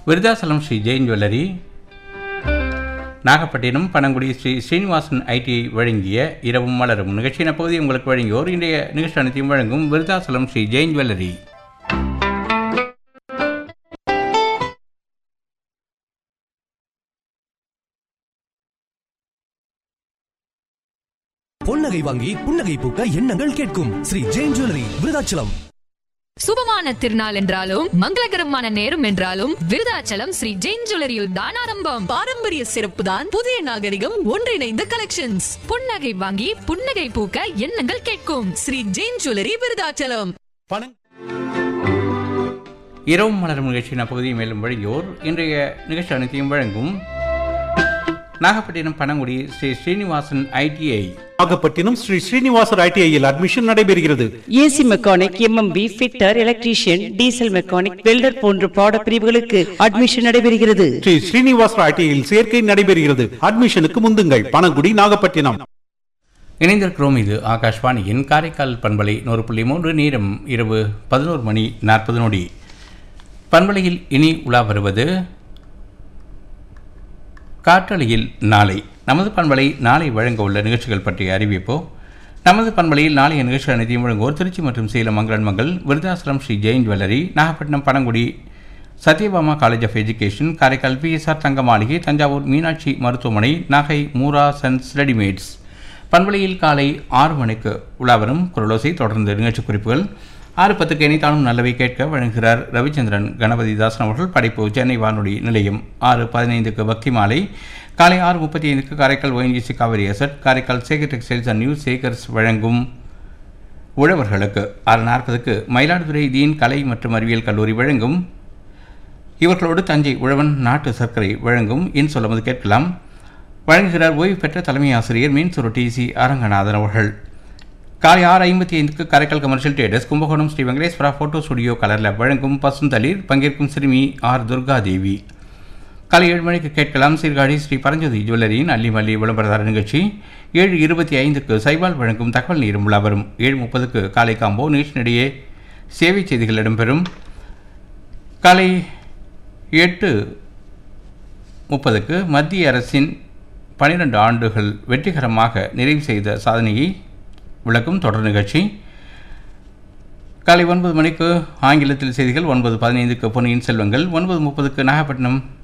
Virudhachalam Sri Jain jewellery Nagapattinam Panangudi Sri Srinivasan ITI வழங்கிய இரவும் மலரும் நிகழ்ச்சியின் பகுதி உங்களுக்கு வழங்கியோர் இன்றைய நிகழ்ச்சி அனைத்தையும் வழங்கும் விருதாசலம் ஸ்ரீ ஜெயின் ஜுவல்லரி பொன்னகை வாங்கி புன்னகை பூக்க எண்ணங்கள் கேட்கும் ஸ்ரீ ஜெயின் ஜுவல்லரி விருதாச்சலம் சுபமான திருநாள் என்றாலும் மங்களகரமான நேரம் என்றாலும் விருதாச்சலம் ஸ்ரீ ஜெயின் ஜுவல்லரியில் தான் ஆரம்பம் பாரம்பரிய சிறப்பு தான் புதிய நாகரிகம் ஒன்றிணைந்த கலெக்ஷன்ஸ் புன்னகை வாங்கி புன்னகை பூக்க எண்ணங்கள் கேட்கும் ஸ்ரீ ஜெயின் ஜுவல்லரி விருதாச்சலம் இரவும் மலரும் நிகழ்ச்சியின் அப்பகுதியை மேலும் வழங்கியோர் இன்றைய நிகழ்ச்சி அனைத்தையும் வழங்கும் நாகப்பட்டினம் பனங்குடி ஸ்ரீ ஸ்ரீனிவாசன் ஐடிஐ நாகப்பட்டினம் ஸ்ரீ ஸ்ரீனிவாசர் ஐடிஐயில் அட்மிஷன் நடைபெறுகிறது AC mechanic M M B fitter electrician diesel mechanic welder போன்ற பாட பிரிவுகளுக்கு அட்மிஷன் நடைபெறுகிறது ஸ்ரீ ஸ்ரீனிவாசர் ஐடிஐயில் சேர்க்கை நடைபெறுகிறது அட்மிஷனுக்கு முந்துங்கள் பனங்குடி நாகப்பட்டினம் இணைந்திருக்கிறோம் இது ஆகாஷ்வாணியின் காரைக்கால் பண்பலை நூறு புள்ளி மூன்று நேரம் இரவு பதினோரு மணி நாற்பது நொடி பண்பலையில் இனி உலா வருவது காற்றலையில் நாளை நமது பண்பலை நாளை வழங்க உள்ள நிகழ்ச்சிகள் பற்றிய அறிவிப்போ நமது பண்பலையில் நாளைய நிகழ்ச்சி அனைத்தையும் வழங்குவோர் திருச்சி மற்றும் சேலம் மங்களன் மங்கள் Virudhachalam Sri Jain jewellery Nagapattinam Panangudi Sathyabama college of education Karaikal PSR Thanga Maligai Thanjavur Meenakshi மருத்துவமனை நாகை மூரா சன்ஸ் ரெடிமேட்ஸ் பண்பலையில் காலை ஆறு மணிக்கு உலாவரும் குரலோசை தொடர்ந்து நிகழ்ச்சி குறிப்புகள் ஆறு பத்துக்கு இணைத்தாலும் நல்லவை கேட்க வழங்குகிறார் ரவிச்சந்திரன் கணபதி தாசன் அவர்கள் படைப்பு சென்னை வானொலி நிலையம் ஆறு பதினைந்துக்கு பக்தி மாலை காலை ஆறு முப்பத்தி ஐந்துக்கு Karaikal O N G C Cauvery asset Karaikal Sekar textiles and new Sekars வழங்கும் உழவர்களுக்கு ஆறு நாற்பதுக்கு மயிலாடுதுறை தீன் கலை மற்றும் அறிவியல் கல்லூரி வழங்கும் இவர்களோடு தஞ்சை உழவன் நாட்டு சர்க்கரை வழங்கும் இன் சொல்லும்போது கேட்கலாம் வழங்குகிறார் ஓய்வு பெற்ற தலைமை ஆசிரியர் மீன்சுரு டி சி அரங்கநாதன் அவர்கள் காலை ஆறு ஐம்பத்தி ஐந்துக்கு Karaikal commercial traders Kumbakonam Sri Venkateswara photo studio கலரில் வழங்கும் பசுந்தளிர் பங்கேற்கும் சிறுமி ஆர் துர்காதேவி காலை ஏழு மணிக்கு கேட்கலாம் சீர்காழி ஸ்ரீ பரஞ்சோதி ஜுவல்லரியின் அள்ளி மல்லி விளம்பரதார நிகழ்ச்சி ஏழு இருபத்தி ஐந்துக்கு சைபால் வழங்கும் தகவல் நீரும் வரும் ஏழு முப்பதுக்கு காலை காம்போ நிகழ்ச்சியிடையே சேவை செய்திகள் இடம்பெறும் காலை எட்டு முப்பதுக்கு மத்திய அரசின் பனிரெண்டு ஆண்டுகள் வெற்றிகரமாக நிறைவு செய்த சாதனையை விளக்கும் தொடர் நிகழ்ச்சி காலை ஒன்பது மணிக்கு ஆங்கிலத்தில் செய்திகள் ஒன்பது பதினைந்துக்கு பொன்னியின் செல்வங்கள் ஒன்பது முப்பதுக்கு நாகப்பட்டினம்